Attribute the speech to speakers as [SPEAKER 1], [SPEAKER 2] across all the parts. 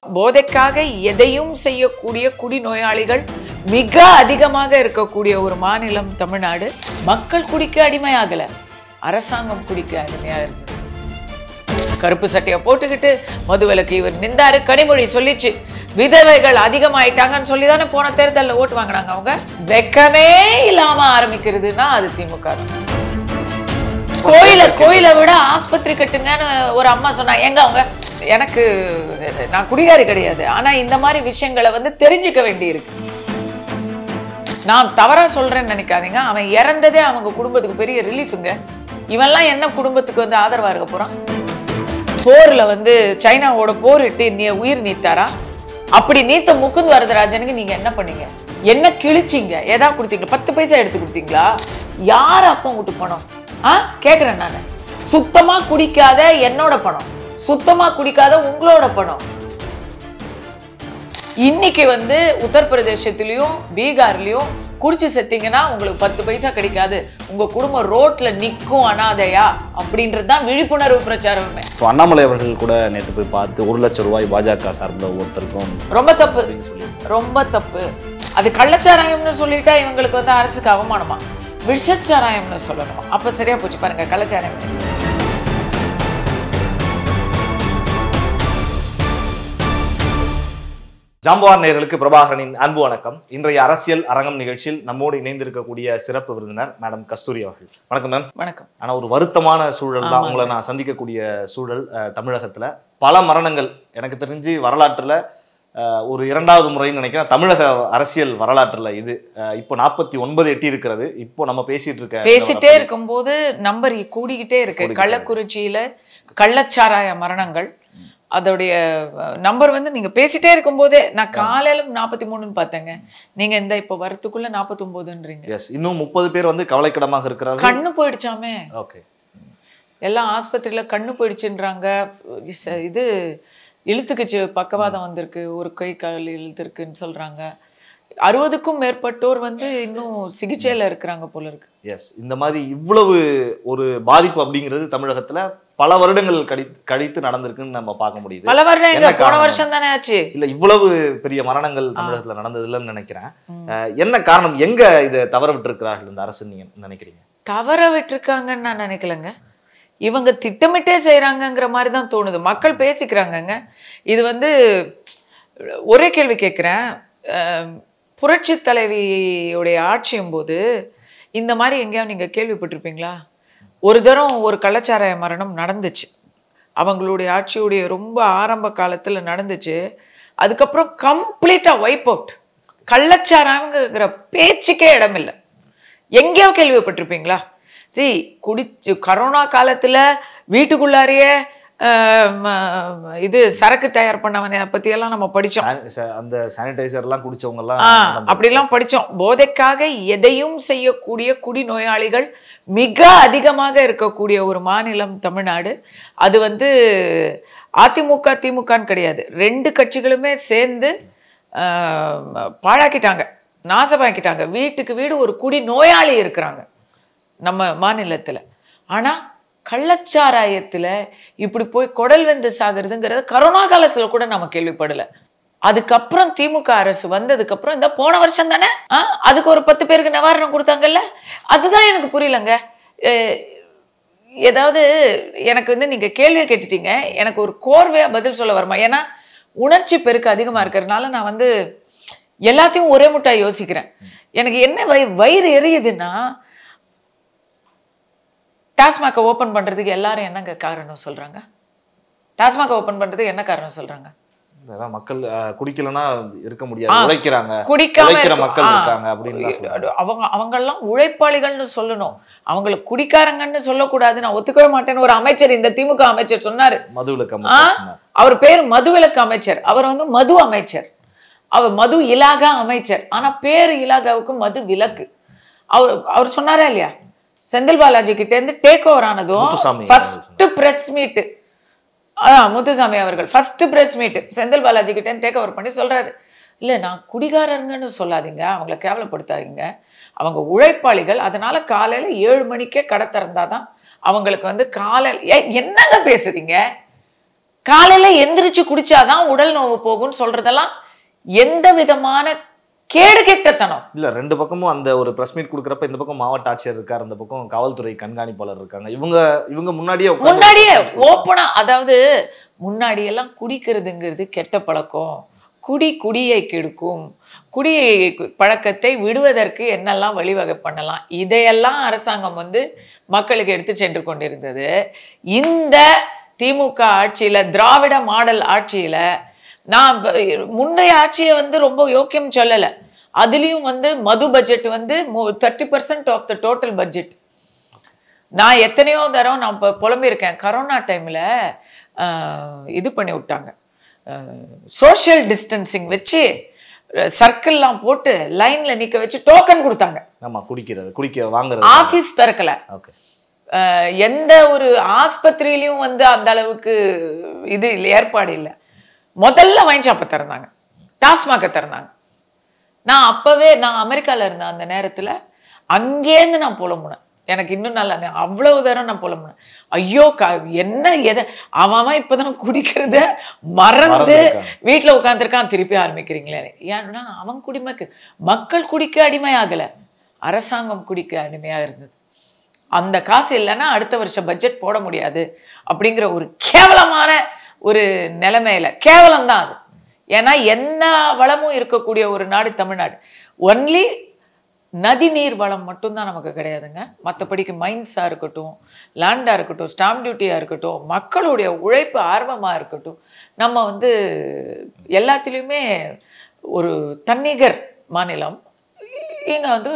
[SPEAKER 1] போதைக்காக எதையும் செய்யக்கூடிய குடிநோயாளிகள் மிக அதிகமாக இருக்கக்கூடிய ஒரு மாநிலம் தமிழ்நாடு மக்கள் குடிக்க அடிமையாகல அரசாங்கம் குடிக்க அடிமையா இருந்தது கருப்பு சட்டையை போட்டுக்கிட்டு மதுவிலக்கு இவர் நின்றாரு கனிமொழி சொல்லிச்சு விதவைகள் அதிகமாயிட்டாங்கன்னு சொல்லி தானே போன தேர்தலில் ஓட்டு வாங்கினாங்க அவங்க வெக்கமே இல்லாம ஆரம்பிக்கிறதுனா அது திமுக தான். கோயிலை கோயிலை விட ஆஸ்பத்திரி கட்டுங்கன்னு ஒரு அம்மா சொன்னாங்க எங்க அவங்க எனக்கு நான் குடிகாரி கிடையாது ஆனா இந்த மாதிரி விஷயங்களை வந்து தெரிஞ்சுக்க வேண்டியிருக்கு நான் தவறா சொல்றேன்னு நினைக்காதீங்க அவன் இறந்ததே அவங்க குடும்பத்துக்கு பெரிய ரிலீஃபுங்க இவன்லாம் என்ன குடும்பத்துக்கு வந்து ஆதரவா இருக்க போறான் போர்ல வந்து சைனாவோட போரிட்டு நீ உயிர் நீத்தாரா அப்படி நீத்த முகுந்த் வரதராஜனுக்கு நீங்க என்ன பண்ணீங்க என்ன கிழிச்சிங்க ஏதா கொடுத்தீங்களா பத்து பைசா எடுத்து கொடுத்தீங்களா யார் அப்போ விட்டு பணம் ஆ கேக்குறேன் நான் சுத்தமா குடிக்காத என்னோட பணம் சுத்தமா குடிக்காத உங்களோட பணம் இன்னைக்கு வந்து உத்தரப்பிரதேசத்துலயும் பீகார்லயும் குடிச்சு செத்தீங்கன்னா உங்களுக்கு பத்து பைசா கிடைக்காது உங்க குடும்பம் ரோட்ல நிக்கும் அனாதையா அப்படின்றது தான் விழிப்புணர்வு பிரச்சாரமே
[SPEAKER 2] ஸோ அண்ணாமலை அவர்கள் கூட நேற்று போய் பார்த்து ஒரு லட்சம் ரூபாய் பாஜக சார்பில் ஒருத்தருக்கும்
[SPEAKER 1] ரொம்ப தப்பு
[SPEAKER 2] அப்படின்னு சொல்லி
[SPEAKER 1] ரொம்ப தப்பு அது கள்ளச்சாராயம்னு சொல்லிட்டா இவங்களுக்கு வந்து அரசுக்கு அவமானமா விஷச்சாராயம்னு சொல்லணும் அப்ப சரியா போச்சு பாருங்க கள்ளச்சாராயம்
[SPEAKER 2] ஜாம்பவான் நேயர்களுக்கு பிரபாகரனின் அன்பு வணக்கம் இன்றைய அரசியல் அரங்கம் நிகழ்ச்சியில் நம்மோடு இணைந்திருக்கக்கூடிய சிறப்பு விருந்தினர் மேடம் கஸ்தூரி அவர்கள் வணக்கம் மேம்
[SPEAKER 1] வணக்கம்
[SPEAKER 2] ஆனா ஒரு வருத்தமான சூழல் தான்
[SPEAKER 1] ஆமாங்க.
[SPEAKER 2] உங்களை நான் சந்திக்கக்கூடிய சூழல் அஹ், தமிழகத்துல பல மரணங்கள் எனக்கு தெரிஞ்சு வரலாற்றுல அஹ், ஒரு இரண்டாவது முறைன்னு நினைக்கிறேன் தமிழக அரசியல் வரலாற்றுல இது அஹ், இப்போ நாற்பத்தி ஒன்பது எட்டி இருக்கிறது இப்போ நம்ம பேசிட்டு இருக்க
[SPEAKER 1] பேசிட்டே இருக்கும்போது நம்பர் கூடிக்கிட்டே இருக்கு
[SPEAKER 2] கூடிக்கிட்டே
[SPEAKER 1] கள்ளக்குறிச்சியில கள்ளச்சாராய மரணங்கள் அதோடைய நம்பர் வந்து நீங்க பேசிட்டே இருக்கும்போதே நான் காலையில நாற்பத்தி மூணுன்னு பார்த்தேங்க நீங்க இந்த இப்ப வரத்துக்குள்ள நாற்பத்தொம்போதுன்றீங்க
[SPEAKER 2] எஸ் இன்னும் முப்பது பேர் வந்து கவலைக்கிடமாக இருக்கிறார்கள்
[SPEAKER 1] கண்ணு போயிடுச்சாமே
[SPEAKER 2] ஓகே
[SPEAKER 1] எல்லாம் ஆஸ்பத்திரியில கண்ணு போயிடுச்சுன்றாங்க இஸ்- இது இழுத்துக்குச்சு பக்கவாதம் வந்திருக்கு ஒரு கை கால் இழுத்துருக்குன்னு சொல்றாங்க அறுபதுக்கும் மேற்பட்டோர் வந்து இன்னும் சிகிச்சையில இருக்கிறாங்க போல இருக்கு
[SPEAKER 2] எஸ் இந்த மாதிரி இவ்வளவு ஒரு பாதிப்பு அப்படிங்கிறது தமிழகத்துல பல வருடங்கள் கழி கழித்து நடந்திருக்குன்னு நம்ம பார்க்க முடியுது
[SPEAKER 1] பல வருடம் எங்க
[SPEAKER 2] என்ன
[SPEAKER 1] போன
[SPEAKER 2] காரணம்?
[SPEAKER 1] வருஷம் தானே ஆச்சு
[SPEAKER 2] இல்ல இவ்வளவு பெரிய மரணங்கள் தமிழகத்துல நடந்தது இல்லைன்னு நினைக்கிறேன் அஹ், என்ன காரணம் எங்க இதை தவற விட்டிருக்கிறார்கள் இந்த அரசு நீங்க நினைக்கிறீங்க
[SPEAKER 1] தவற விட்டுருக்காங்கன்னு நான் நினைக்கலங்க இவங்க திட்டமிட்டே செய்கிறாங்கங்கிற மாதிரி தான் தோணுது மக்கள் பேசிக்கிறாங்கங்க இது வந்து ஒரே கேள்வி கேட்குறேன் புரட்சி தலைவியுடைய ஆட்சியும் போது இந்த மாதிரி எங்கேயாவது நீங்கள் கேள்விப்பட்டிருப்பீங்களா ஒரு தரம் ஒரு கள்ளச்சாராய மரணம் நடந்துச்சு அவங்களுடைய ஆட்சியுடைய ரொம்ப ஆரம்ப காலத்தில் நடந்துச்சு அதுக்கப்புறம் கம்ப்ளீட்டாக வைப் அவுட் கள்ளச்சாராயங்கிற பேச்சுக்கே இடமில்லை எங்கேயோ கேள்விப்பட்டிருப்பீங்களா சி குடிச்சு கரோனா காலத்துல வீட்டுக்குள்ளாரையே ஆஹ், ம- இது சரக்கு தயார் பண்ணவனை பத்தியெல்லாம் நம்ம படிச்சோம்
[SPEAKER 2] சானி- ச- அந்த சானிடைசர் எல்லாம் குடிச்சவங்க எல்லாம்
[SPEAKER 1] ஆ
[SPEAKER 2] நடந்து-
[SPEAKER 1] அப்படிலாம் படிச்சோம் போதைக்காக எதையும் செய்யக்கூடிய குடிநோயாளிகள் மிக அதிகமாக இருக்கக்கூடிய ஒரு மாநிலம் தமிழ்நாடு அது வந்து அதிமுக திமுகன்னு கிடையாது ரெண்டு கட்சிகளுமே சேர்ந்து ஆ, பாழாக்கிட்டாங்க நாசமாக்கிட்டாங்க வீட்டுக்கு வீடு ஒரு குடி நோயாளி இருக்கிறாங்க நம்ம மாநிலத்துல ஆனா கள்ளச்சாராயத்துல இப்படி போய் குடல் வெந்து சாகிறதுங்கிறது கரோனா காலத்துல கூட நம்ம கேள்விப்படல அதுக்கப்புறம் திமுக அரசு வந்ததுக்கு அப்புறம் இந்த போன வருஷம் தானே ஆ, அதுக்கு ஒரு பத்து பேருக்கு நிவாரணம் கொடுத்தாங்கல்ல அதுதான் எனக்கு புரியலங்க அஹ், ஏதாவது எனக்கு வந்து நீங்க கேள்வியை கேட்டுட்டீங்க எனக்கு ஒரு கோர்வையா பதில் சொல்ல வருமா ஏன்னா உணர்ச்சி பெருக்கு அதிகமா இருக்கிறதுனால நான் வந்து எல்லாத்தையும் ஒரே முட்டா யோசிக்கிறேன் எனக்கு என்ன வை வயிறு எரியுதுன்னா டாஸ்மாகை ஓப்பன் பண்றதுக்கு எல்லாரும் என்னங்க காரணம் சொல்றாங்க டாஸ்மாகை ஓப்பன் பண்றதுக்கு என்ன காரணம் சொல்றாங்க
[SPEAKER 2] இதெல்லாம் மக்கள் அஹ், குடிக்கலன்னா இருக்க முடியாது
[SPEAKER 1] ஆ,
[SPEAKER 2] உழைக்கிறாங்க
[SPEAKER 1] குடிக்காம
[SPEAKER 2] உழைக்கிற
[SPEAKER 1] இருக்க-
[SPEAKER 2] மக்கள்
[SPEAKER 1] ஆ.
[SPEAKER 2] இருக்காங்க அப்படின்னு தான் சொல்றாங்க.
[SPEAKER 1] அவங்க அவங்கெல்லாம் உழைப்பாளிகள்னு சொல்லணும் அவங்கள குடிக்காரங்கன்னு சொல்லக்கூடாது நான் ஒத்துக்கவே மாட்டேன்னு ஒரு அமைச்சர் இந்த திமுக அமைச்சர் சொன்னாரு
[SPEAKER 2] மதுவிலக்கு
[SPEAKER 1] ஆ?
[SPEAKER 2] அமைச்சர் சொன்னார்.
[SPEAKER 1] அவர் பேர் மதுவிலக்கு அமைச்சர் அவர் வந்து மது அமைச்சர் அவர் மது இலாகா அமைச்சர் ஆனா பேர் இலாகாவுக்கு மது விலக்கு அவர் அவர் சொன்னாரா இல்லையா செந்தில் பாலாஜி கிட்ட இருந்து டேக் ஓவர் ஆனதும்
[SPEAKER 2] முத்துசாமி
[SPEAKER 1] ஃபர்ஸ்ட் பிரஸ் மீட் ஆ முத்துசாமி அவர்கள் first press meet Senthil Balaji கிட்ட டேக் ஓவர் பண்ணி சொல்றாரு இல்லை நான் குடிகாரங்கன்னு சொல்லாதீங்க அவங்கள கேவலப்படுத்தாதீங்க அவங்க உழைப்பாளிகள் அதனால காலையில் ஏழு மணிக்கே கடை திறந்தாதான் அவங்களுக்கு வந்து காலையில் ஏ என்னங்க பேசுறீங்க காலையில எந்திரிச்சு குடிச்சாதான் உடல் நோவு போகும்னு சொல்றதெல்லாம் எந்த விதமான கேடு கெட்டத்தனம்
[SPEAKER 2] இல்ல ரெண்டு பக்கமும் அந்த ஒரு பிரஸ் மீட் கொடுக்குறப்ப இந்த பக்கம் மாவட்ட ஆட்சியர் இருக்கார் இந்த பக்கம் காவல்துறை கண்காணிப்பாளர் இருக்காங்க இவங்க இவங்க முன்னாடியே உட்கார்ந்து-
[SPEAKER 1] முன்னாடியே ஓப்பனா அதாவது முன்னாடி எல்லாம் குடிக்கிறதுங்கிறது கெட்ட பழக்கம் குடி குடியை கெடுக்கும் குடி பழக்கத்தை விடுவதற்கு என்னெல்லாம் வழிவகை பண்ணலாம் இதையெல்லாம் அரசாங்கம் வந்து மக்களுக்கு எடுத்து சென்று கொண்டிருந்தது இந்த திமுக ஆட்சியில திராவிட மாடல் ஆட்சியில நான் ப- முந்தைய ஆட்சியை வந்து ரொம்ப யோக்கியம் சொல்லலை அதுலேயும் வந்து மது பட்ஜெட் வந்து thirty percent of the total budget நான் எத்தனையோ தரம் நான் இப்போ புலம்பியிருக்கேன் கரோனா டைமில் இது பண்ணி விட்டாங்க சோஷியல் டிஸ்டன்சிங் வச்சு சர்க்கிள்லாம் போட்டு லைனில் நிற்க வச்சு டோக்கன் கொடுத்தாங்க
[SPEAKER 2] ஆமா குடிக்கிறது குடிக்க வாங்குறது
[SPEAKER 1] ஆஃபீஸ் திறக்கல
[SPEAKER 2] ஓகே
[SPEAKER 1] அஹ், எந்த ஒரு ஆஸ்பத்திரியிலையும் வந்து அந்த அளவுக்கு இது இல்லை ஏற்பாடு இல்லை முதல்ல வைன் ஷாப்பை திறந்தாங்க டாஸ்மாகை திறந்தாங்க நான் அப்போவே நான் அமெரிக்காவில் இருந்தேன் அந்த நேரத்தில் அங்கேருந்து நான் புலம்புனேன் எனக்கு இன்னும் நல்லா ஞா- அவ்வளவு தரம் நான் புலம்புனேன் ஐயோ க என்ன எதை அவன் அவன் இப்போதான் குடிக்கிறத மறந்து
[SPEAKER 2] மறந்துருக்கான்.
[SPEAKER 1] வீட்டில் உட்காந்துருக்கான் திருப்பி ஆரம்பிக்கிறீங்களே ஏன்னா அவன் குடிமைக்கு மக்கள் குடிக்க அடிமையாகலை அரசாங்கம் குடிக்க அடிமையாக இருந்தது அந்த காசு இல்லைன்னா அடுத்த வருஷம் பட்ஜெட் போட முடியாது அப்படிங்கிற ஒரு கேவலமான ஒரு நிலைமையில கேவலம் தான் அது ஏன்னா என்ன வளமும் இருக்கக்கூடிய ஒரு நாடு தமிழ்நாடு ஒன்லி நதிநீர் வளம் மட்டும்தான் நமக்கு கிடையாதுங்க மற்றபடிக்கு மைன்ஸாக இருக்கட்டும் லேண்டாக இருக்கட்டும் ஸ்டாம்ப் டியூட்டியாக இருக்கட்டும் மக்களுடைய உழைப்பு ஆர்வமாக இருக்கட்டும் நம்ம வந்து எல்லாத்துலேயுமே ஒரு தன்னிகர் மாநிலம் இங்கே வந்து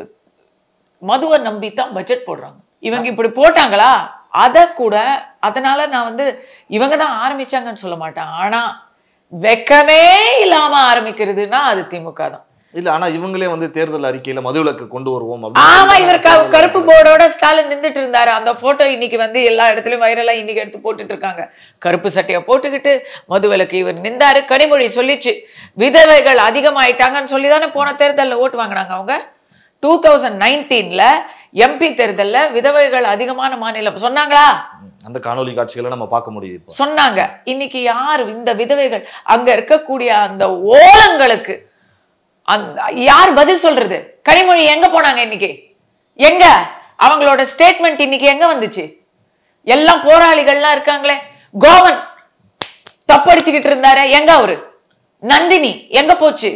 [SPEAKER 1] மதுவை நம்பி தான் பட்ஜெட் போடுறாங்க இவங்க இப்படி போட்டாங்களா அதை கூட அதனால நான் வந்து இவங்க தான் ஆரம்பிச்சாங்கன்னு சொல்ல மாட்டேன் ஆனா வெக்கமே இல்லாம ஆரம்பிக்கிறதுனா அது திமுக தான்
[SPEAKER 2] இல்ல ஆனா இவங்களே வந்து தேர்தல் அறிக்கையில மதுவிலக்கு கொண்டு வருவோம்
[SPEAKER 1] ஆமா இவர் க- கருப்பு போர்டோட ஸ்டாலின் நின்றுட்டு இருந்தாரு அந்த போட்டோ இன்னைக்கு வந்து எல்லா இடத்துலயும் வைரலா இன்னைக்கு எடுத்து போட்டுட்டு இருக்காங்க கருப்பு சட்டையை போட்டுக்கிட்டு மதுவிலக்கு இவர் நின்றாரு கனிமொழி சொல்லிச்சு விதவைகள் அதிகமாயிட்டாங்கன்னு சொல்லி தானே போன தேர்தலில் ஓட்டு வாங்கினாங்க அவங்க டூ தௌசண்ட் நைன்டீன்ல எம்பி தேர்தல்ல விதவைகள் அதிகமான மாநிலம் சொன்னாங்களா
[SPEAKER 2] அந்த காணொலி காட்சிகளை நம்ம பார்க்க முடியுது இப்போ
[SPEAKER 1] சொன்னாங்க இன்னைக்கு யார் இந்த விதவைகள் அங்க இருக்கக்கூடிய அந்த ஓலங்களுக்கு அந்த யார் பதில் சொல்றது கனிமொழி எங்க போனாங்க இன்னைக்கு எங்க அவங்களோட ஸ்டேட்மெண்ட் இன்னைக்கு எங்க வந்துச்சு எல்லாம் போராளிகள்லாம் இருக்காங்களே கோவன் தப்படிச்சுக்கிட்டு இருந்தாரு எங்க அவரு நந்தினி எங்க போச்சு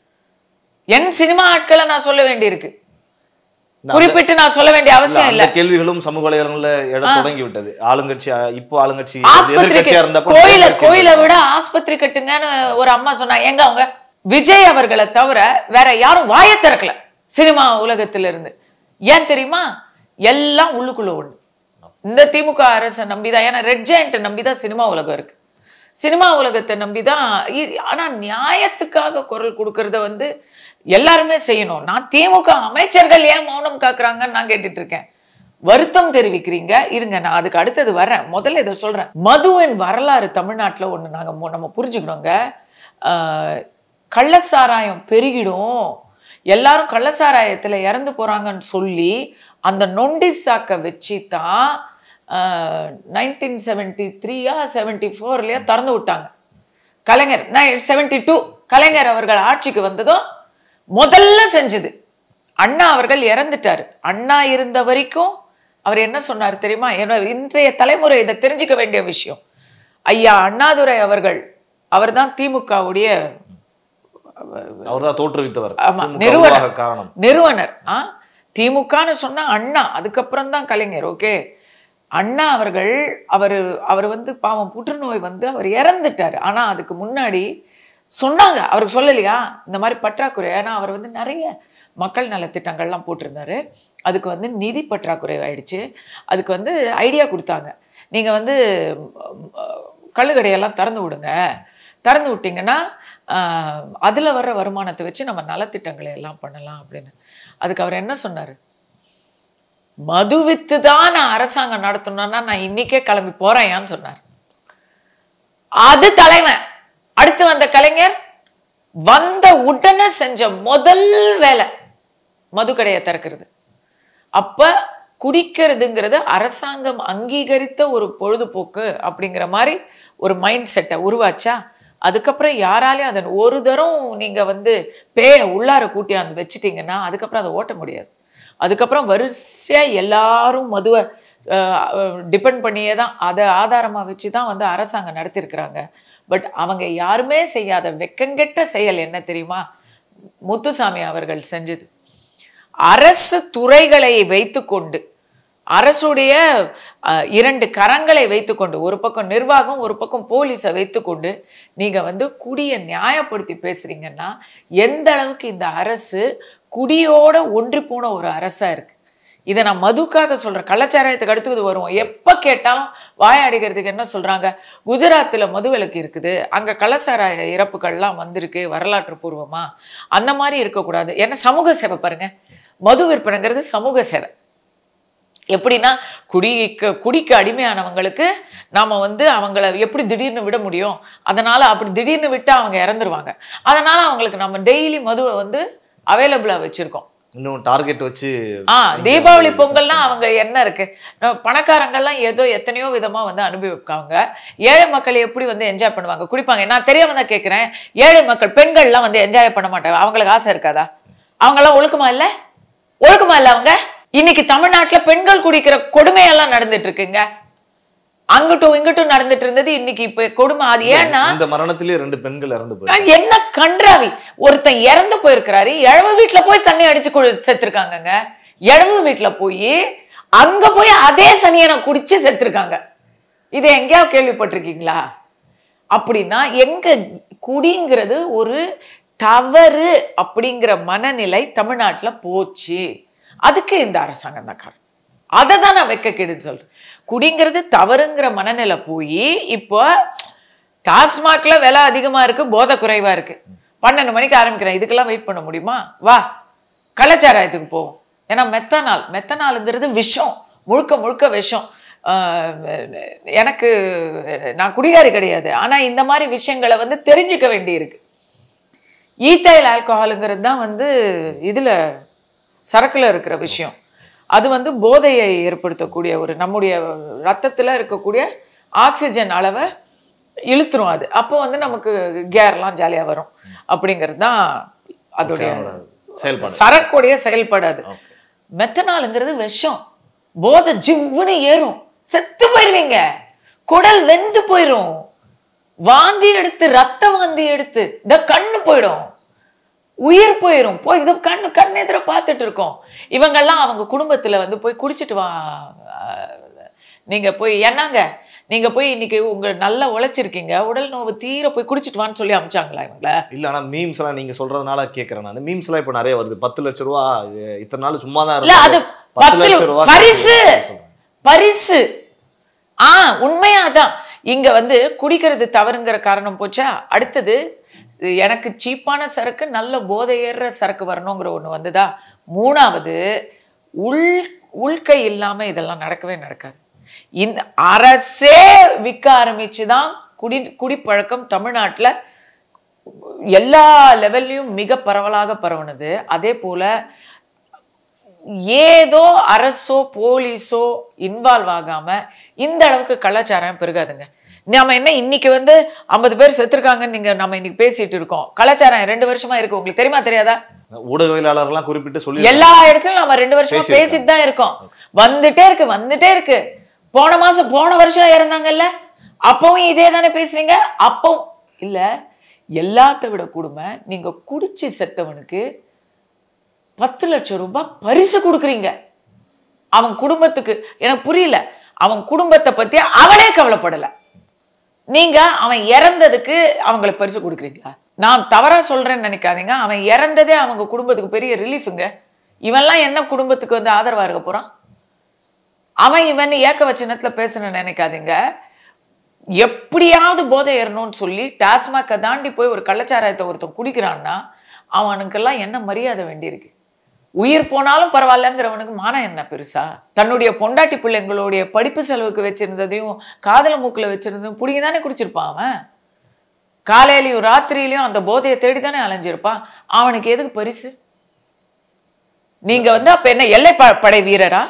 [SPEAKER 1] என் சினிமா ஆட்களை நான் சொல்ல வேண்டியிருக்கு குறிப்பிட்டு நான் சொல்ல வேண்டிய அவசியம்
[SPEAKER 2] அந்த
[SPEAKER 1] இல்ல
[SPEAKER 2] கேள்விகளும் சமூக வலைதளங்கள்ல எழ தொடங்கி விட்டது ஆளுங்கட்சி அஹ், இப்போ ஆளுங்கட்சி
[SPEAKER 1] ஆஸ்பத்திரிக்கு
[SPEAKER 2] எதிர்க்கட்சியா இருந்தப்ப
[SPEAKER 1] கோயில
[SPEAKER 2] தேர்தல்
[SPEAKER 1] கோயிலை விட ஆஸ்பத்திரி கட்டுங்கன்னு ஒரு அம்மா சொன்னாங்க எங்க அவங்க விஜய் அவர்களை தவிர வேற யாரும் வாயை திறக்கல சினிமா உலகத்துல இருந்து ஏன் தெரியுமா எல்லாம் உள்ளுக்குள்ள ஒண்ணு இந்த திமுக அரசை நம்பிதான் ஏன்னா ரெட் ஜெயண்ட் நம்பிதான் சினிமா உலகம் இருக்கு சினிமா உலகத்தை நம்பிதான் இ- ஆனா நியாயத்துக்காக குரல் கொடுக்கறத வந்து எல்லாருமே செய்யணும் நான் திமுக அமைச்சர்கள் ஏன் மௌனம் காக்குறாங்கன்னு நான் கேட்டுட்டு இருக்கேன் வருத்தம் தெரிவிக்கிறீங்க இருங்க நான் அதுக்கு அடுத்தது வரேன் முதல்ல இதை சொல்றேன் மதுவின் வரலாறு தமிழ்நாட்டுல ஒண்ணு நாங்க மு- நம்ம புரிஞ்சுக்கணுங்க ஆஹ், கள்ளச்சாராயம் பெருகிடும் எல்லாரும் கள்ளச்சாராயத்துல இறந்து போறாங்கன்னு சொல்லி அந்த நொண்டி சாக்கை வச்சு தான் நைன்டீன் செவன்டி த்ரீயா செவன்டி ஃபோர்லையா திறந்து விட்டாங்க கலைஞர் செவன்டி டூ கலைஞர் அவர்கள் ஆட்சிக்கு வந்ததும் முதல்ல செஞ்சது அண்ணா அவர்கள் இறந்துட்டாரு அண்ணா இருந்த வரைக்கும் அவர் என்ன சொன்னார் தெரியுமா என்ன இன்றைய தலைமுறை இதை தெரிஞ்சுக்க வேண்டிய விஷயம் ஐயா அண்ணாதுரை அவர்கள் அவர்தான் திமுகவுடைய
[SPEAKER 2] அவர்தான் தோற்றுவித்தவர்
[SPEAKER 1] ஆமா
[SPEAKER 2] திமுக
[SPEAKER 1] நிறுவனர்
[SPEAKER 2] உருவாக காரணம்
[SPEAKER 1] நிறுவனர் ஆ திமுகன்னு சொன்னா அண்ணா அதுக்கப்புறம் தான் கலைஞர் ஓகே அண்ணா அவர்கள் அவர் அவர் வந்து பாவம் புற்றுநோய் வந்து அவர் இறந்துட்டார் ஆனா அதுக்கு முன்னாடி சொன்னாங்க அவருக்கு சொல்லலையா இந்த மாதிரி பற்றாக்குறை ஏன்னா அவர் வந்து நிறைய மக்கள் நலத்திட்டங்கள்லாம் போட்டிருந்தாரு அதுக்கு வந்து நிதி பற்றாக்குறை ஆயிடுச்சு அதுக்கு வந்து ஐடியா கொடுத்தாங்க நீங்க வந்து ம், கள்ளுக்கடையெல்லாம் திறந்து விடுங்க திறந்து விட்டிங்கன்னா அதில் வர்ற வருமானத்தை வச்சு நம்ம நலத்திட்டங்களை எல்லாம் பண்ணலாம் அப்படின்னு அதுக்கு அவர் என்ன சொன்னார் மது வித்து தான் நான் அரசாங்கம் நடத்தணும்னா நான் இன்னைக்கே கிளம்பி போறேயான்னு சொன்னார் அது தலைவன் அடுத்து வந்த கலைஞர் வந்த உடனே செஞ்ச முதல் வேலை மதுக்கடையை திறக்கிறது அப்ப குடிக்கிறதுங்கிறது அரசாங்கம் அங்கீகரித்த ஒரு பொழுதுபோக்கு அப்படிங்கிற மாதிரி ஒரு மைண்ட் செட்டை உருவாச்சா அதுக்கப்புறம் யாராலையும் அதை ஒரு தரம் நீங்கள் வந்து பேய உள்ளார கூட்டியாந்து வச்சிட்டிங்கன்னா அதுக்கப்புறம் அதை ஓட்ட முடியாது அதுக்கப்புறம் வரிசையாக எல்லாரும் மதுவை டிபெண்ட் பண்ணியே தான் அதை ஆதாரமாக வச்சு தான் வந்து அரசாங்கம் நடத்தியிருக்கிறாங்க பட் அவங்க யாருமே செய்யாத வெக்கங்கெட்ட செயல் என்ன தெரியுமா முத்துசாமி அவர்கள் செஞ்சது அரசு துறைகளை வைத்துக்கொண்டு அரசுடைய அஹ், இரண்டு கரங்களை வைத்துக்கொண்டு ஒரு பக்கம் நிர்வாகம் ஒரு பக்கம் போலீஸை வைத்துக்கொண்டு நீங்கள் வந்து குடியை நியாயப்படுத்தி பேசுறீங்கன்னா எந்த அளவுக்கு இந்த அரசு குடியோட ஒன்றி போன ஒரு அரசாக இருக்கு இதை நான் மதுக்காக சொல்கிறேன் கள்ளச்சாராயத்துக்கு அடுத்தது வருவோம் எப்போ கேட்டாலும் வாயாடிக்கிறதுக்கு என்ன சொல்கிறாங்க குஜராத்தில் மதுவிலக்கு இருக்குது அங்கே கள்ளச்சாராய இறப்புகள்லாம் வந்திருக்கு வரலாற்று பூர்வமா அந்த மாதிரி இருக்கக்கூடாது ஏன்னா சமூக சேவை பாருங்க மது விற்பனைங்கிறது சமூக சேவை எப்படின்னா குடிக்கு குடிக்கு அடிமையானவங்களுக்கு நாம் வந்து அவங்கள எப்படி திடீர்னு விட முடியும் அதனால் அப்படி திடீர்னு விட்டால் அவங்க இறந்துருவாங்க அதனால் அவங்களுக்கு நம்ம டெய்லி மதுவை வந்து அவைலபிளாக வச்சுருக்கோம்
[SPEAKER 2] இன்னும் டார்கெட் வச்சு
[SPEAKER 1] ஆ தீபாவளி பொங்கல்னா அவங்க என்ன இருக்கு நம்ம பணக்காரங்கள்லாம் ஏதோ எத்தனையோ விதமா வந்து அனுபவிப்பாங்க ஏழை மக்கள் எப்படி வந்து என்ஜாய் பண்ணுவாங்க குடிப்பாங்க நான் தெரியாம தான் கேட்குறேன் ஏழை மக்கள் பெண்கள்லாம் வந்து என்ஜாய் பண்ண மாட்டாங்க அவங்களுக்கு ஆசை இருக்காதா அவங்கெல்லாம் ஒழுக்கமா இல்லை ஒழுக்கமா இல்லை அவங்க இன்னைக்கு தமிழ்நாட்டுல பெண்கள் குடிக்கிற கொடுமையெல்லாம் நடந்துட்டு இருக்குங்க அங்கிட்டும் இங்கிட்டும் நடந்துட்டு இருந்தது இன்னைக்கு இப்ப கொடுமை அது ஏன்னா
[SPEAKER 2] இந்த மரணத்திலேயே ரெண்டு பெண்கள் இறந்து போய்
[SPEAKER 1] நான் என்ன கன்றாவி ஒருத்தன் இறந்து போயிருக்கிறாரு இழவு வீட்டுல போய் தண்ணி அடிச்சு குடி செத்துருக்காங்கங்க இழவு வீட்டுல போய் அங்க போய் அதே சனியனை குடிச்சு செத்துருக்காங்க இதை எங்கேயாவது கேள்விப்பட்டிருக்கீங்களா அப்படின்னா எங்க குடிங்கிறது ஒரு தவறு அப்படிங்கிற மனநிலை தமிழ்நாட்டுல போச்சு அதுக்கு இந்த அரசாங்கம் தான் காரணம் அதை தான் நான் வெக்கக்கேடுன்னு சொல்றேன் குடிங்கிறது தவறுங்கிற மனநிலை போய் இப்போ டாஸ்மாக்ல விலை அதிகமா இருக்கு போதை குறைவா இருக்கு பன்னெண்டு மணிக்கு ஆரம்பிக்கிறேன் இதுக்கெல்லாம் வெயிட் பண்ண முடியுமா வா கள்ளச்சாராயத்துக்கு போவோம் ஏன்னா மெத்தனால் மெத்தனாலுங்கிறது விஷம் முழுக்க முழுக்க விஷம் ஆஹ் எனக்கு நான் குடிகாரி கிடையாது ஆனா இந்த மாதிரி விஷயங்களை வந்து தெரிஞ்சுக்க வேண்டியிருக்கு ஈத்தைல் ஆல்கஹாலுங்கிறது தான் வந்து இதுல சரக்குல இருக்கிற விஷயம் அது வந்து போதையை ஏற்படுத்தக்கூடிய ஒரு நம்முடைய ரத்தத்துல இருக்கக்கூடிய ஆக்சிஜன் அளவை இழுத்துரும் அது அப்போ வந்து நமக்கு கேர்லாம் ஜாலியா வரும் அப்படிங்கிறது தான் அதோடைய
[SPEAKER 2] செயல்பாடு
[SPEAKER 1] சரக்குடைய செயல்படாது மெத்தனாலுங்கிறது விஷம் போதை ஜிவ்வுன்னு ஏறும் செத்து போயிருவீங்க குடல் வெந்து போயிரும் வாந்தி எடுத்து ரத்த வாந்தி எடுத்து இந்த கண்ணு போயிடும் உயிர் போயிடும் போய் இது கண்ணு கண் எதிர பார்த்துட்டு இருக்கோம் இவங்கெல்லாம் அவங்க குடும்பத்துல வந்து போய் குடிச்சிட்டு வா அஹ், நீங்க போய் என்னங்க நீங்க போய் இன்னைக்கு உங்க நல்லா உழைச்சிருக்கீங்க உடல் நோவு தீர போய் குடிச்சிட்டு வான்னு சொல்லி அமிச்சாங்களா இவங்கள
[SPEAKER 2] இல்ல ஆனா மீம்ஸ் எல்லாம் நீங்க சொல்றதுனால கேக்குறேன் நான் மீம்ஸ் எல்லாம் இப்ப நிறைய வருது பத்து லட்ச ரூபா இது இத்தனை நாள் சும்மா தான்
[SPEAKER 1] இல்ல அது
[SPEAKER 2] பத்து
[SPEAKER 1] பத்து
[SPEAKER 2] லட்ச ரூபா
[SPEAKER 1] பரிசு பரிசு ஆ உண்மையா தான் இங்க வந்து குடிக்கிறது தவறுங்கிற காரணம் போச்சா அடுத்தது எனக்கு சீப்பான சரக்கு நல்ல போதை ஏறுற சரக்கு வரணுங்கிற ஒண்ணு வந்துதா மூணாவது உள் உள்கை இல்லாம இதெல்லாம் நடக்கவே நடக்காது இந்த அரசே விற்க ஆரம்பிச்சு தான் குடி குடிப்பழக்கம் தமிழ்நாட்டுல எல்லா லெவல்லையும் மிக பரவலாக பரவுனது அதே போல ஏதோ அரசோ போலீஸோ இன்வால்வ் ஆகாம இந்த அளவுக்கு கலாச்சாரம் பெருகாதுங்க நாம என்ன இன்னைக்கு வந்து ஐம்பது பேர் செத்துருக்காங்கன்னு நீங்க நம்ம இன்னைக்கு பேசிட்டு இருக்கோம் கலாச்சாரம் ரெண்டு வருஷமா இருக்கு உங்களுக்கு தெரியுமா தெரியாதா
[SPEAKER 2] ஊடகவியலாளர்லாம் குறிப்பிட்டு சொல்லி
[SPEAKER 1] எல்லா இடத்துலயும் நம்ம ரெண்டு வருஷமா
[SPEAKER 2] பேசியிருக்காங்க.
[SPEAKER 1] பேசிட்டு தான் இருக்கோம் வந்துட்டே இருக்கு வந்துட்டே இருக்கு போன மாசம் போன வருஷம் இறந்தாங்கல்ல அப்பவும் இதே தானே பேசுறீங்க அப்பவும் இல்ல எல்லாத்த விட கொடுமை நீங்க குடிச்சு செத்தவனுக்கு பத்து லட்சம் ரூபாய் பரிசு கொடுக்குறீங்க அவன் குடும்பத்துக்கு எனக்கு புரியல அவன் குடும்பத்தை பத்தி அவனே கவலைப்படல நீங்க அவன் இறந்ததுக்கு அவங்களுக்கு பரிசு கொடுக்குறீங்களா நான் தவறா சொல்றேன்னு நினைக்காதீங்க அவன் இறந்ததே அவங்க குடும்பத்துக்கு பெரிய ரிலீஃபுங்க இவன்லாம் என்ன குடும்பத்துக்கு வந்து ஆதரவா இருக்க போறான் அவன் இவன் ஏக்க வச்சனத்துல பேசணும்னு நினைக்காதீங்க எப்படியாவது போதை ஏறணும்னு சொல்லி டாஸ்மாக்கை தாண்டி போய் ஒரு கள்ளச்சாராயத்தை ஒருத்தன் குடிக்கிறான்னா அவனுக்கெல்லாம் என்ன மரியாதை வேண்டியிருக்கு உயிர் போனாலும் பரவாயில்லங்கிறவனுக்கு மானம் என்ன பெருசா தன்னுடைய பொண்டாட்டி பிள்ளைங்களுடைய படிப்பு செலவுக்கு வச்சிருந்ததையும் காதல மூக்குல வச்சிருந்ததையும் புடிங்கி தானே குடிச்சிருப்பான் அவன் காலையிலயும் ராத்திரியிலயும் அந்த போதையை தேடி தானே அலைஞ்சிருப்பான் அவனுக்கு எதுக்கு பரிசு நீங்க வந்து அப்ப என்ன எல்லை ப- படை வீரரா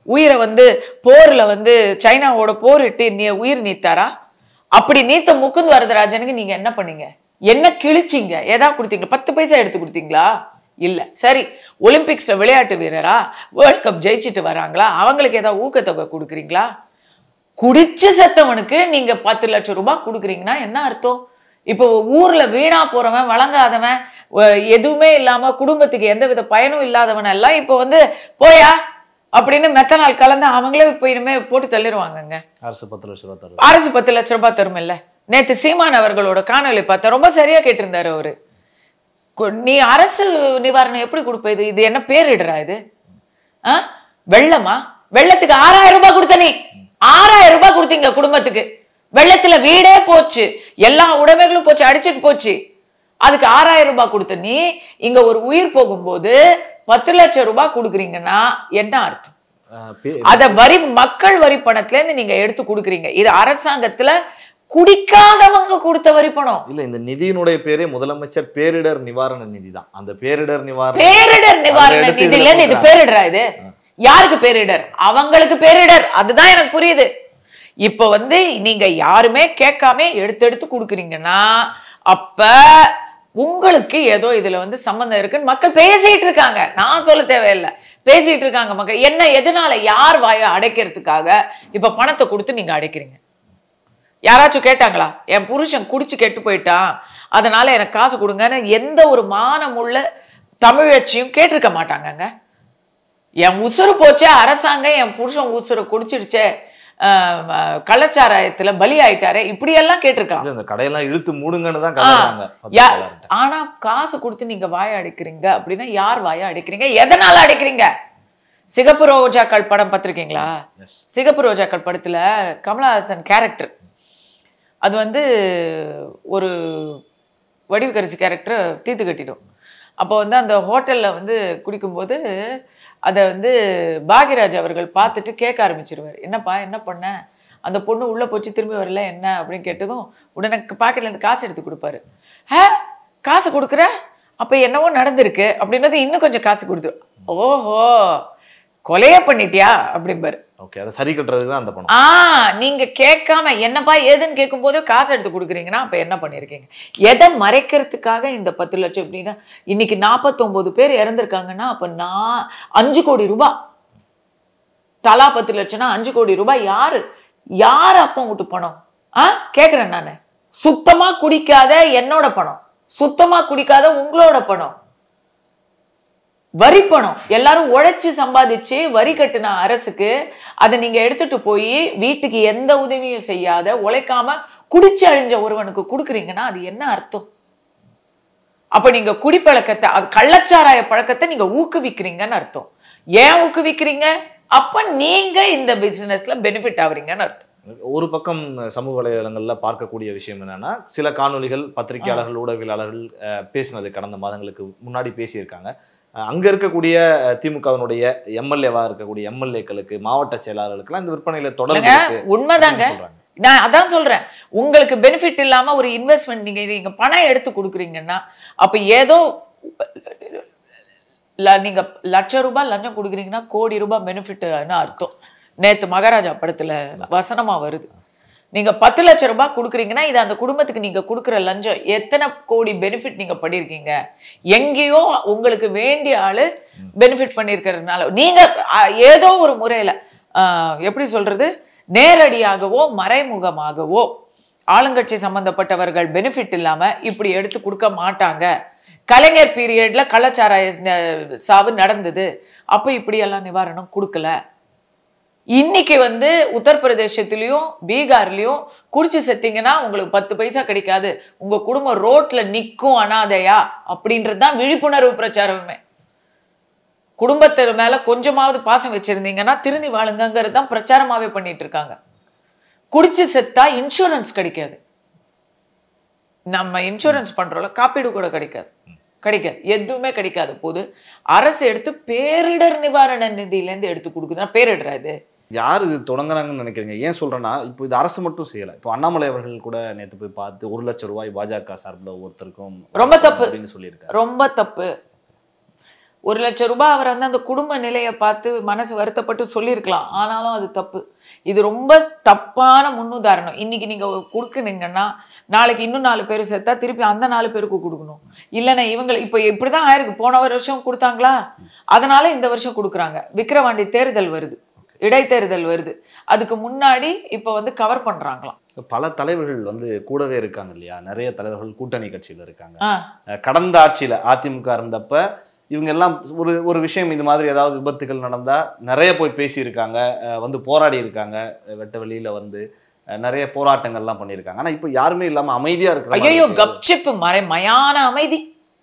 [SPEAKER 1] உயிரை வந்து போர்ல வந்து சைனாவோட போரிட்டு நீ உயிர் நீத்தாரா அப்படி நீத்த முகுந்த் வரதராஜனுக்கு நீங்க என்ன பண்ணீங்க என்ன கிழிச்சிங்க ஏதா கொடுத்தீங்க பத்து பைசா எடுத்து கொடுத்தீங்களா இல்ல சரி ஒலிம்பிக்ஸ்ல விளையாட்டு வீரரா வேர்ல்ட் கப் ஜெயிச்சிட்டு வராங்களா அவங்களுக்கு ஏதாவது ஊக்கத்தொகை கொடுக்குறீங்களா குடிச்சு செத்தவனுக்கு நீங்க பத்து லட்சம் ரூபாய் கொடுக்குறீங்கன்னா என்ன அர்த்தம் இப்போ ஊர்ல வீணா போறவன் வழங்காதவன் வ- எதுவுமே இல்லாம குடும்பத்துக்கு எந்த வித பயனும் இல்லாதவன் எல்லாம் இப்போ வந்து போயா அப்படின்னு மெத்தனால் கலந்து அவங்களே இப்போ இனிமே போட்டு தள்ளிடுவாங்கங்க
[SPEAKER 2] அரசு பத்து லட்ச ரூபா தருது
[SPEAKER 1] அரசு பத்து லட்ச ரூபாய் தரும் இல்ல நேத்து சீமான் அவர்களோட காணொளி பார்த்தா ரொம்ப சரியா கேட்டிருந்தாரு அவரு கு- நீ அரசு நிவாரணம் எப்படி கொடுப்ப இது இது என்ன பேரிடுறா இது ஆ வெள்ளமா வெள்ளத்துக்கு ஆறாயிரம் ரூபாய் கொடுத்த நீ ஆறாயிரம் ரூபாய் கொடுத்தீங்க குடும்பத்துக்கு வெள்ளத்துல வீடே போச்சு எல்லா உடைமைகளும் போச்சு அடிச்சிட்டு போச்சு அதுக்கு ஆறாயிரம் ரூபாய் கொடுத்த நீ இங்க ஒரு உயிர் போகும்போது பத்து லட்சம் ரூபாய் கொடுக்குறீங்கன்னா என்ன அர்த்தம்
[SPEAKER 2] அஹ் பே-
[SPEAKER 1] அத வரி மக்கள் வரி பணத்துல இருந்து நீங்க எடுத்து கொடுக்குறீங்க இது அரசாங்கத்துல குடிக்காதவங்க கொடுத்த வரி பணம்
[SPEAKER 2] இல்ல இந்த நிதியினுடைய பேரே முதலமைச்சர் பேரிடர் நிவாரண நிதி தான் அந்த பேரிடர் நிவாரண
[SPEAKER 1] பேரிடர் நிவாரண
[SPEAKER 2] அதை எடுத்து
[SPEAKER 1] நிதியில
[SPEAKER 2] இதுல
[SPEAKER 1] இருந்து இது
[SPEAKER 2] போடுறாங்க.
[SPEAKER 1] பேரிடரா இது யாருக்கு பேரிடர் அவங்களுக்கு பேரிடர் அதுதான் எனக்கு புரியுது இப்ப வந்து நீங்க யாருமே கேட்காம எடுத்து எடுத்து கொடுக்குறீங்கன்னா அப்ப உங்களுக்கு ஏதோ இதுல வந்து சம்பந்தம் இருக்குன்னு மக்கள் பேசிட்டு இருக்காங்க நான் சொல்ல தேவையில்லை பேசிட்டு இருக்காங்க மக்கள் என்ன எதனால யார் வாயை அடைக்கிறதுக்காக இப்ப பணத்தை கொடுத்து நீங்க அடைக்கிறீங்க யாராச்சும் கேட்டாங்களா என் புருஷன் குடிச்சு கெட்டு போயிட்டான் அதனால எனக்கு காசு கொடுங்கன்னு எந்த ஒரு மானமுள்ள தமிழச்சியும் கேட்டிருக்க மாட்டாங்கங்க என் உசுறு போச்சே அரசாங்கம் என் புருஷன் உசுரை குடிச்சிடுச்சே ஆஹ் ஆஹ் கள்ளச்சாராயத்துல பலி ஆயிட்டாரே இப்படியெல்லாம் கேட்டிருக்கான்
[SPEAKER 2] இல்ல, இந்த கடையெல்லாம் இழுத்து மூடுங்கன்னு தான் கதறாங்க
[SPEAKER 1] யா-
[SPEAKER 2] பத்திரிகையாளர்கிட்ட.
[SPEAKER 1] ஆனா காசு கொடுத்து நீங்க வாயை அடைக்கிறீங்க அப்படின்னா யார் வாயை அடைக்கிறீங்க எதனால அடைக்கிறீங்க சிகப்பு ரோஜாக்கள் படம் பார்த்திருக்கீங்களா
[SPEAKER 2] Yes.
[SPEAKER 1] சிகப்பு ரோஜாக்கள் படத்துல கமலஹாசன் கேரக்டர் அது வந்து ஒரு வடிவுக்கரிசி கேரக்டர் தீர்த்து கட்டிடும் அப்போ வந்து அந்த ஹோட்டலில் வந்து குடிக்கும்போது அதை வந்து பாக்யராஜ் அவர்கள் பார்த்துட்டு கேட்க ஆரம்பிச்சிருவார் என்னப்பா என்ன பண்ண அந்த பொண்ணு உள்ளே போச்சு திரும்பி வரல என்ன அப்படின்னு கேட்டதும் உடனே பாக்கெட்லேருந்து காசு எடுத்து கொடுப்பாரு ஹே காசு கொடுக்குற அப்போ என்னவோ நடந்திருக்கு அப்படின்னது இன்னும் கொஞ்சம் காசு கொடுத்து ஓஹோ கொலையே பண்ணிட்டியா அப்படிம்பாரு
[SPEAKER 2] ஓகே அதை சரி கட்டுறதுக்கு தான் அந்த பணம்
[SPEAKER 1] ஆ நீங்க கேட்காம என்னப்பா ஏதுன்னு கேட்கும்போது காசு எடுத்து கொடுக்குறீங்கன்னா அப்ப என்ன பண்ணிருக்கீங்க எதை மறைக்கிறதுக்காக இந்த பத்து லட்சம் அப்படின்னா இன்னைக்கு நாற்பத்தொன்பது பேர் இறந்திருக்காங்கன்னா அப்ப நான் அஞ்சு கோடி ரூபாய் தலா பத்து லட்சம்னா அஞ்சு கோடி ரூபாய் யாரு யாரு அப்போ விட்டு பணம் ஆ கேக்குறேன் நானு சுத்தமா குடிக்காத என்னோட பணம் சுத்தமா குடிக்காத உங்களோட பணம் வரி பணம் எல்லாரும் உழைச்சு சம்பாதிச்சு வரி கட்டின அரசுக்கு அதை நீங்க எடுத்துட்டு போய் வீட்டுக்கு எந்த உதவியும் செய்யாத உழைக்காம குடிச்சு அழிஞ்ச ஒருவனுக்கு கொடுக்குறீங்கன்னா அது என்ன அர்த்தம் அப்ப நீங்க குடிப்பழக்கத்தை அது கள்ளச்சாராய பழக்கத்தை நீங்க ஊக்குவிக்கிறீங்கன்னு அர்த்தம் ஏன் ஊக்குவிக்கிறீங்க அப்ப நீங்க இந்த பிசினஸ்ல பெனிஃபிட் ஆகுறீங்கன்னு அர்த்தம்
[SPEAKER 2] ஒரு பக்கம் சமூக வலைதளங்கள்ல பார்க்கக்கூடிய விஷயம் என்னன்னா சில காணொளிகள் பத்திரிகையாளர்கள் ஊடகவியலாளர்கள் அஹ், பேசினது கடந்த மாதங்களுக்கு முன்னாடி பேசியிருக்காங்க அஹ், அங்க இருக்கக்கூடிய அஹ், திமுகவினுடைய எம்எல்ஏவா இருக்கக்கூடிய எம்எல்ஏக்களுக்கு மாவட்ட செயலாளர்களுக்கெல்லாம் இந்த விற்பனையில தொடர்பு
[SPEAKER 1] இல்லைங்க,
[SPEAKER 2] இருக்கு
[SPEAKER 1] உண்மைதாங்க
[SPEAKER 2] அப்படின்னு சொல்றாங்க.
[SPEAKER 1] நான் அதான் சொல்றேன் உங்களுக்கு பெனிஃபிட் இல்லாம ஒரு இன்வெஸ்ட்மெண்ட் நீங்க நீங்க பணம் எடுத்து கொடுக்குறீங்கன்னா அப்ப ஏதோ ல- நீங்க லட்ச ரூபாய் லஞ்சம் கொடுக்குறீங்கன்னா கோடி ரூபாய் பெனிஃபிட்னு அர்த்தம் நேத்து மகாராஜா படத்துல வசனமா வருது நீங்க பத்து லட்ச ரூபாய் கொடுக்குறீங்கன்னா இது அந்த குடும்பத்துக்கு நீங்க கொடுக்குற லஞ்சம் எத்தனை கோடி பெனிஃபிட் நீங்க பண்ணியிருக்கீங்க எங்கேயோ உங்களுக்கு வேண்டிய ஆளு பெனிஃபிட் பண்ணியிருக்கிறதுனால நீங்க அஹ், ஏதோ ஒரு முறையில அஹ், எப்படி சொல்றது நேரடியாகவோ மறைமுகமாகவோ ஆளுங்கட்சி சம்பந்தப்பட்டவர்கள் பெனிஃபிட் இல்லாம இப்படி எடுத்து கொடுக்க மாட்டாங்க கலைஞர் பீரியட்ல கள்ளச்சாராய ந- சாவு நடந்தது அப்ப இப்படியெல்லாம் நிவாரணம் கொடுக்கல இன்னைக்கு வந்து உத்தரப்பிரதேசத்துலயும் பீகார்லயும் குடிச்சு செத்தீங்கன்னா உங்களுக்கு பத்து பைசா கிடைக்காது உங்க குடும்பம் ரோட்ல நிக்கும் அனாதையா அப்படின்றது தான் விழிப்புணர்வு பிரச்சாரமே குடும்பத்து மேல கொஞ்சமாவது பாசம் வச்சிருந்தீங்கன்னா திருந்தி வாழுங்கங்கிறது தான் பிரச்சாரமாவே பண்ணிட்டு இருக்காங்க குடிச்சு செத்தா இன்சூரன்ஸ் கிடைக்காது நம்ம இன்சூரன்ஸ் பண்றோம்ல காப்பீடு கூட கிடைக்காது கிடைக்காது எதுவுமே கிடைக்காத போது அரசு எடுத்து பேரிடர் நிவாரண நிதியிலேருந்து எடுத்து கொடுக்குதுன்னா பேரிடரா இது
[SPEAKER 2] யார் இது தொடங்குறாங்கன்னு நினைக்கிறீங்க ஏன் சொல்றேன்னா இப்போ இது அரசு மட்டும் செய்யல இப்போ அண்ணாமலை அவர்கள் கூட நேத்து போய் பார்த்து ஒரு லட்சம் ரூபாய் பாஜக சார்பில் ஒவ்வொருத்தருக்கும்
[SPEAKER 1] ரொம்ப தப்பு.
[SPEAKER 2] அப்படின்னு சொல்லியிருக்காரு
[SPEAKER 1] ரொம்ப தப்பு ஒரு லட்சம் ரூபாய் அவர் வந்து அந்த குடும்ப நிலையை பார்த்து மனசு வருத்தப்பட்டு சொல்லியிருக்கலாம் ஆனாலும் அது தப்பு இது ரொம்ப தப்பான முன்னுதாரணம் இன்னைக்கு நீங்க கொடுக்குனீங்கன்னா நாளைக்கு இன்னும் நாலு பேர் சேர்த்தா திருப்பி அந்த நாலு பேருக்கு கொடுக்கணும் இல்லைன்னா இவங்க இப்போ இப்படிதான் ஆயிருக்கு போன வருஷம் கொடுத்தாங்களா அதனால இந்த வருஷம் கொடுக்குறாங்க விக்கிரவாண்டி தேர்தல் வருது இடைத்தேர்தல் வருது அதுக்கு முன்னாடி இப்போ வந்து கவர் பண்றாங்களாம்
[SPEAKER 2] பல தலைவர்கள் வந்து கூடவே இருக்காங்க இல்லையா நிறைய தலைவர்கள் கூட்டணி கட்சியில இருக்காங்க
[SPEAKER 1] ஆ
[SPEAKER 2] அஹ் கடந்த ஆட்சியில அதிமுக இருந்தப்ப இவங்க எல்லாம் ஒரு ஒரு விஷயம் இது மாதிரி ஏதாவது விபத்துகள் நடந்தா நிறைய போய் பேசியிருக்காங்க அஹ் வந்து போராடி இருக்காங்க அஹ் வெட்ட வெளியில வந்து அஹ் நிறைய போராட்டங்கள்லாம் பண்ணியிருக்காங்க ஆனா இப்போ யாருமே இல்லாம அமைதியா இருக்கிற மாதிரி
[SPEAKER 1] ஐயோ
[SPEAKER 2] இருக்கு.
[SPEAKER 1] கப்சிப்பு மறை மயான அமைதி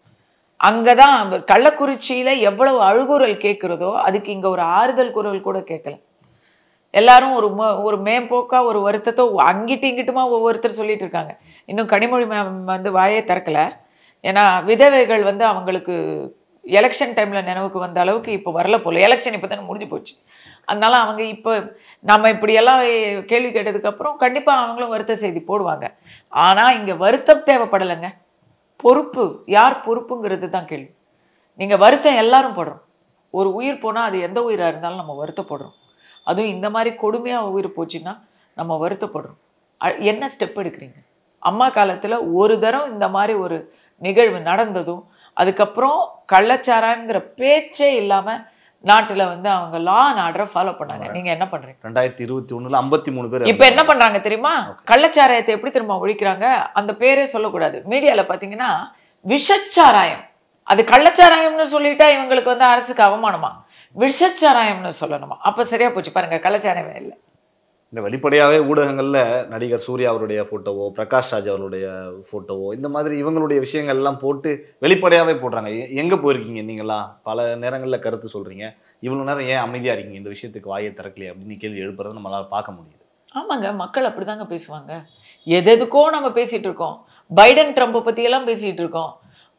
[SPEAKER 1] அங்கதான் அந்த கள்ளக்குறிச்சியில எவ்வளவு அழுகுரல் கேட்கிறதோ அதுக்கு இங்க ஒரு ஆறுதல் குரல் கூட கேட்கல எல்லாரும் ஒரு ம- ஒரு மேம்போக்கா ஒரு வருத்தத்தை அங்கிட்டு இங்கிட்டுமா ஒவ்வொருத்தர் சொல்லிட்டு இருக்காங்க இன்னும் கனிமொழி மேம் வந்து வாயே திறக்கல ஏன்னா விதவைகள் வந்து அவங்களுக்கு எலெக்ஷன் டைம்ல நினைவுக்கு வந்த அளவுக்கு இப்போ வரல போல எலெக்ஷன் இப்போ தானே முடிஞ்சு போச்சு அதனால அவங்க இப்போ நம்ம இப்படியெல்லாம் கேள்வி கேட்டதுக்கு அப்புறம் கண்டிப்பா அவங்களும் வருத்த செய்தி போடுவாங்க ஆனா இங்க வருத்தம் தேவைப்படலைங்க பொறுப்பு யார் பொறுப்புங்கிறது தான் கேள்வி நீங்க வருத்தம் எல்லாரும் படுறோம் ஒரு உயிர் போனா அது எந்த உயிரா இருந்தாலும் நம்ம வருத்தப்படுறோம் அதுவும் இந்த மாதிரி கொடுமையா உயிர் போச்சுன்னா நம்ம வருத்தப்படுறோம் அ- என்ன ஸ்டெப் எடுக்கிறீங்க அம்மா காலத்துல ஒரு தரம் இந்த மாதிரி ஒரு நிகழ்வு நடந்ததும் அதுக்கப்புறம் கள்ளச்சாராயங்கிற பேச்சே இல்லாம நாட்டுல வந்து அவங்க லா அண்ட் ஆர்டரை ஃபாலோ பண்ணாங்க நீங்க என்ன பண்றீங்க
[SPEAKER 2] ரெண்டாயிரத்தி இருபத்தி ஒண்ணுல ஐம்பத்தி மூணு பேர்
[SPEAKER 1] இப்ப என்ன பண்றாங்க தெரியுமா கள்ளச்சாராயத்தை எப்படி திரும்ப ஒழிக்கிறாங்க அந்த பேரே சொல்லக்கூடாது மீடியால பாத்தீங்கன்னா விஷச்சாராயம் அது கள்ளச்சாராயம்னு சொல்லிட்டா இவங்களுக்கு வந்து அரசுக்கு அவமானமா விஷச்சாராயம்னு சொல்லணுமா அப்ப சரியா போச்சு பாருங்க கள்ளச்சாராயமே இல்லை
[SPEAKER 2] இந்த வெளிப்படையாவே ஊடகங்கள்ல நடிகர் சூர்யா அவருடைய போட்டோவோ பிரகாஷ் ராஜ் அவருடைய போட்டோவோ இந்த மாதிரி இவங்களுடைய விஷயங்கள் எல்லாம் போட்டு வெளிப்படையாவே போடுறாங்க எ- எங்க போயிருக்கீங்க நீங்களா பல நேரங்கள்ல கருத்து சொல்றீங்க இவ்வளவு நேரம் ஏன் அமைதியா இருக்கீங்க இந்த விஷயத்துக்கு வாயை திறக்கலையே அப்படின்னு கேள்வி எழுப்புறதை நம்மளால பார்க்க முடியுது
[SPEAKER 1] ஆமாங்க மக்கள் அப்படிதாங்க பேசுவாங்க எதெதுக்கோ நம்ம பேசிட்டு இருக்கோம் பைடன் ட்ரம்ப்பை பற்றியெல்லாம் பேசிட்டு இருக்கோம்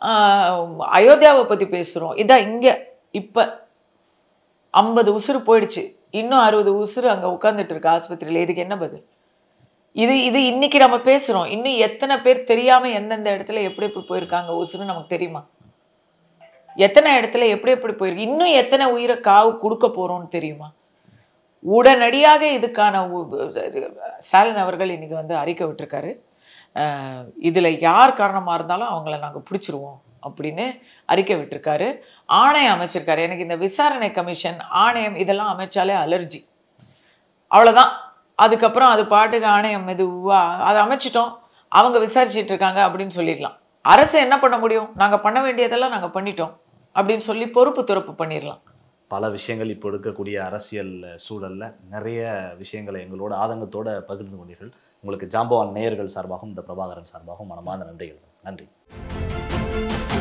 [SPEAKER 1] ஆஹ் அயோத்தியாவை பற்றி பேசுகிறோம் இதான் இங்கே இப்போ ஐம்பது உசுறு போயிடுச்சு இன்னும் அறுபது உசுறு அங்கே உட்காந்துட்டு இருக்கு ஆஸ்பத்திரியில் இதுக்கு என்ன பதில் இது இது இன்னைக்கு நம்ம பேசுகிறோம் இன்னும் எத்தனை பேர் தெரியாமல் எந்தெந்த இடத்துல எப்படி எப்படி போயிருக்காங்க உசுறு நமக்கு தெரியுமா எத்தனை இடத்துல எப்படி எப்படி போயிருக்கு இன்னும் எத்தனை உயிரை காவு கொடுக்க போகிறோம்னு தெரியுமா உடனடியாக இதுக்கான உ- ஸ்டாலின் அவர்கள் இன்னைக்கு வந்து அறிக்கை விட்டிருக்காரு அஹ் இதுல யார் காரணமா இருந்தாலும் அவங்கள நாங்க பிடிச்சிருவோம் அப்படின்னு அறிக்கை விட்டிருக்காரு ஆணையம் அமைச்சிருக்காரு எனக்கு இந்த விசாரணை கமிஷன் ஆணையம் இதெல்லாம் அமைச்சாலே அலர்ஜி அவ்வளவுதான் அதுக்கப்புறம் அது பாட்டுக்கு ஆணையம் மெதுவா அதை அமைச்சிட்டோம் அவங்க விசாரிச்சிட்டு இருக்காங்க அப்படின்னு சொல்லிடலாம் அரசு என்ன பண்ண முடியும் நாங்க பண்ண வேண்டியதெல்லாம் நாங்க பண்ணிட்டோம் அப்படின்னு சொல்லி பொறுப்பு துறப்பு பண்ணிடலாம்
[SPEAKER 2] பல விஷயங்கள் இப்போ இருக்கக்கூடிய அரசியல் சூழல்ல நிறைய விஷயங்களை எங்களோட ஆதங்கத்தோட பகிர்ந்து கொண்டீர்கள் உங்களுக்கு ஜாம்பவான் நேயர்கள் சார்பாகவும் இந்த பிரபாகரன் சார்பாகவும் மனமார்ந்த நன்றிகள் நன்றி